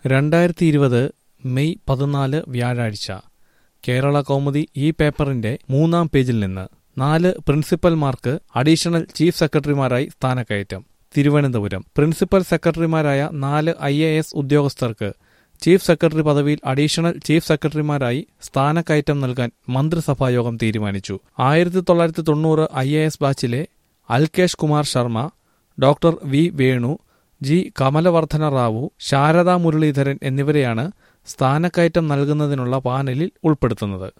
രണ്ടായിരത്തി ഇരുപത് മെയ് പതിനാല് വ്യാഴാഴ്ച കേരള കൗമുദി ഈ പേപ്പറിന്റെ മൂന്നാം പേജിൽ നിന്ന് നാല് പ്രിൻസിപ്പൽമാർക്ക് അഡീഷണൽ ചീഫ് സെക്രട്ടറിമാരായി സ്ഥാനക്കയറ്റം തിരുവനന്തപുരം പ്രിൻസിപ്പൽ സെക്രട്ടറിമാരായ നാല് ഐ എ എസ് ഉദ്യോഗസ്ഥർക്ക് ചീഫ് സെക്രട്ടറി പദവിയിൽ അഡീഷണൽ ചീഫ് സെക്രട്ടറിമാരായി സ്ഥാനക്കയറ്റം നൽകാൻ മന്ത്രിസഭായോഗം തീരുമാനിച്ചു ആയിരത്തി തൊള്ളായിരത്തി തൊണ്ണൂറ് ഐ എ എസ് ബാച്ചിലെ Alkesh Kumar Sharma doctor V Venu G Kamalavardhana Rao Sharada Muraleedharan എന്നിവരെയാണ് സ്ഥാനക്കയറ്റം നൽകുന്നതിനുള്ള പാനലിൽ ഉൾപ്പെടുത്തുന്നത്